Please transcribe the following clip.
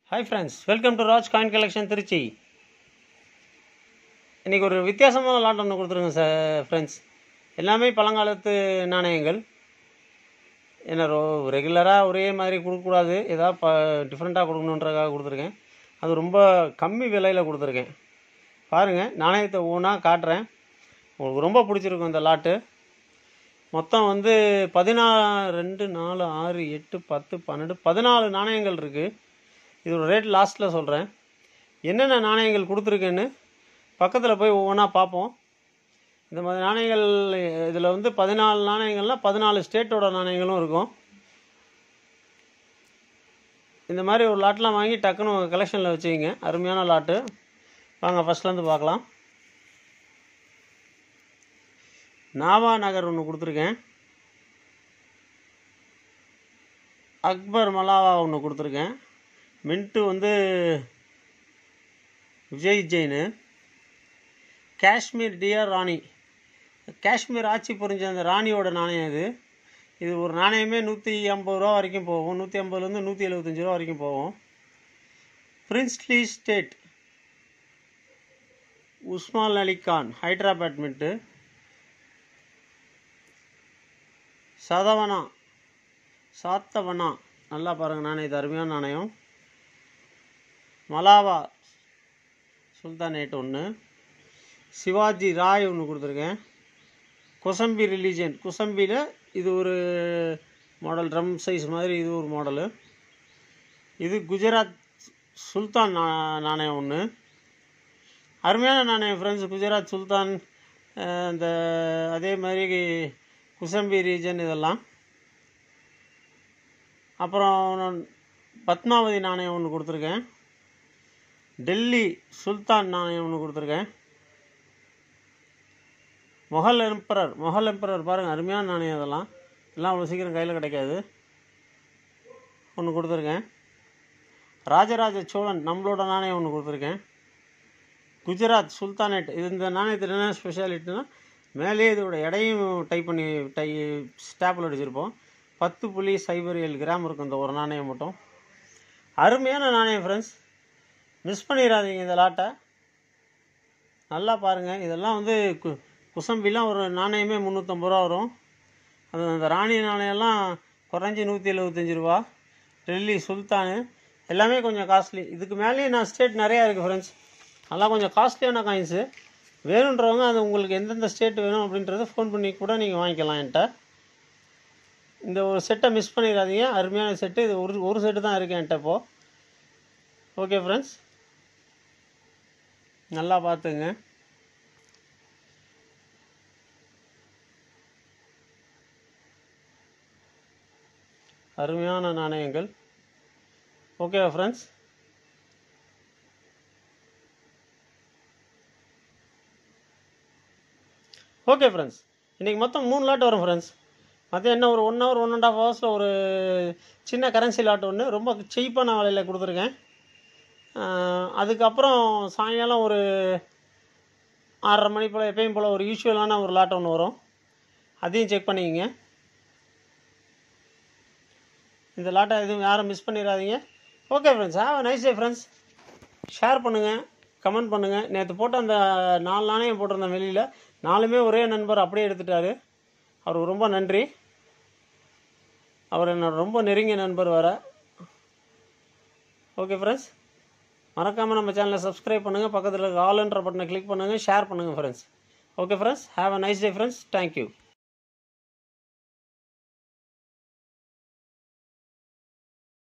hi friends welcome to Raj coin collection Trichy இன்றைக்கி ஒரு வித்தியாசமான லாட் ஒன்று கொடுத்துருங்க சார் ஃப்ரெண்ட்ஸ் எல்லாமே பழங்காலத்து நாணயங்கள் ஏன்னா ரோ ரெகுலராக ஒரே மாதிரி கொடுக்கக்கூடாது ஏதாவது ப டிஃப்ரெண்ட்டாக கொடுக்கணுன்றதுக்காக கொடுத்துருக்கேன் அது ரொம்ப கம்மி விலையில் கொடுத்துருக்கேன் பாருங்கள் நாணயத்தை ஒவ்வொன்றா காட்டுறேன் உங்களுக்கு ரொம்ப பிடிச்சிருக்கும் இந்த லாட்டு மொத்தம் வந்து பதினாலு ரெண்டு நாலு ஆறு எட்டு பத்து பன்னெண்டு பதினாலு நாணயங்கள் இருக்குது இதோட ரேட் லாஸ்ட்டில் சொல்கிறேன் என்னென்ன நாணயங்கள் கொடுத்துருக்கேன்னு பக்கத்தில் போய் ஒவ்வொன்றா பார்ப்போம் இந்த மாதிரி நாணயங்கள் இதில் வந்து பதினாலு நாணயங்கள்னால் பதினாலு ஸ்டேட்டோட நாணயங்களும் இருக்கும் இந்த மாதிரி ஒரு லாட்லாம் வாங்கி டக்குன்னு உங்கள் கலெக்ஷனில் வச்சுக்கிங்க அருமையான லாட்டு வாங்க ஃபஸ்ட்லேருந்து பார்க்கலாம் நாவா நகர் ஒன்று கொடுத்துருக்கேன் அக்பர் மலாவா ஒன்று கொடுத்துருக்கேன் மின்ட்டு வந்து விஜய் ஜெயினு காஷ்மீர் டிஆர் ராணி காஷ்மீர் ஆட்சி புரிஞ்ச அந்த ராணியோட நாணயம் இது இது ஒரு நாணயமே நூற்றி ஐம்பது ரூபா வரைக்கும் போகும் நூற்றி ஐம்பதுலேருந்து நூற்றி எழுபத்தஞ்சி ரூபா வரைக்கும் போகும் princely state Usman Ali Khan Hyderabad mint சதவனா சாத்தவனா நல்லா பாருங்கள் நாணயம் இது அருமையான நாணயம் மலாவா சுல்தானேட் ஒன்று சிவாஜி ராய் ஒன்று கொடுத்துருக்கேன் குசம்பி ரிலீஜியன் குசம்பியில் இது ஒரு மாடல் ட்ரம் சைஸ் மாதிரி இது ஒரு மாடலு இது குஜராத் சுல்தான் நா நாணயம் ஒன்று அருமையான நாணயம் ஃப்ரெண்ட்ஸ் குஜராத் சுல்தான் இந்த அதே மாதிரி குசம்பி ரீஜன் இதெல்லாம் அப்புறம் பத்மாவதி நாணயம் ஒன்று கொடுத்துருக்கேன் டெல்லி சுல்தான் நாணயம் ஒன்று கொடுத்துருக்கேன் மொஹல் எம்பரர் மொஹல் எம்பரர் பாருங்கள் அருமையான நாணயம் அதெல்லாம் எல்லாம் அவ்வளோ சீக்கிரம் கையில் கிடைக்காது ஒன்று கொடுத்துருக்கேன் ராஜராஜ சோழன் நம்மளோட நாணயம் ஒன்று கொடுத்துருக்கேன் குஜராத் சுல்தானேட் இது இந்த நாணயத்தில் என்ன ஸ்பெஷாலிட்டினா மேலேயே இதோட எடையும் டைப் பண்ணி டை ஸ்டாப்பில் அடிச்சிருப்போம் பத்து புள்ளி சைபர் ஏழு கிராம் இருக்கும் இந்த ஒரு நாணயம் மட்டும் அருமையான நாணயம் ஃப்ரெண்ட்ஸ் மிஸ் பண்ணிடாதீங்க இந்த லாட்டை நல்லா பாருங்கள் இதெல்லாம் வந்து கு குசம்பிலாம் ஒரு நாணயமே முந்நூற்றம்பது ரூபா வரும் அது அந்த ராணி நாணயம்லாம் குறைஞ்சி நூற்றி எழுபத்தஞ்சி ரூபா டெல்லி சுல்தானு எல்லாமே கொஞ்சம் காஸ்ட்லி இதுக்கு மேலேயும் நான் ஸ்டேட் நிறையா இருக்குது ஃப்ரெண்ட்ஸ் அதெல்லாம் கொஞ்சம் காஸ்ட்லியான காயின்ஸு வேணுன்றவங்க அது உங்களுக்கு எந்தெந்த ஸ்டேட் வேணும் அப்படின்றத ஃபோன் பண்ணி கூட நீங்கள் வாங்கிக்கலாம் என்கிட்ட இந்த ஒரு செட்டை மிஸ் பண்ணிடாதீங்க அருமையான செட்டு இது ஒரு ஒரு செட்டு தான் இருக்குது என்கிட்ட இப்போது ஓகே ஃப்ரெண்ட்ஸ் நல்லா பார்த்துங்க அருமையான நாணயங்கள் ஓகேவா ஃப்ரெண்ட்ஸ் ஓகே ஃப்ரெண்ட்ஸ் இன்றைக்கி மொத்தம் மூணு லாட் வரும் ஃப்ரெண்ட்ஸ் மற்ற என்ன ஒரு one hour one and half ஹவர்ஸில் ஒரு சின்ன கரன்சி லாட் ஒன்று ரொம்ப சீப்பான விலையில் கொடுத்துருக்கேன் அதுக்கப்புறம் சாயங்காலம் ஒரு ஆறரை மணி போல் எப்பயும் போல் ஒரு யூஸ்வலான ஒரு லாட் ஒன்று வரும் அதையும் செக் பண்ணிக்கங்க இந்த லாட்டை எதுவும் யாரும் மிஸ் பண்ணிடாதீங்க okay friends have nice day friends share பண்ணுங்கள் கமெண்ட் பண்ணுங்கள் நேற்று போட்ட அந்த நாலு நாணயம் போட்டிருந்தேன் வெளியில் நாலுமே ஒரே நண்பர் அப்படியே எடுத்துட்டார் அவருக்கு ரொம்ப நன்றி அவர் என்னோட ரொம்ப நெருங்கிய நண்பர் வர ஓகே ஃப்ரெண்ட்ஸ் மறக்காமல் நம்ம சேனலை சப்ஸ்கிரைப் பண்ணுங்கள் பக்கத்தில் இருக்க ஆல்ன்ற பட்டனை கிளிக் பண்ணுங்கள் ஷேர் பண்ணுங்கள் friends okay friends have a nice day friends thank you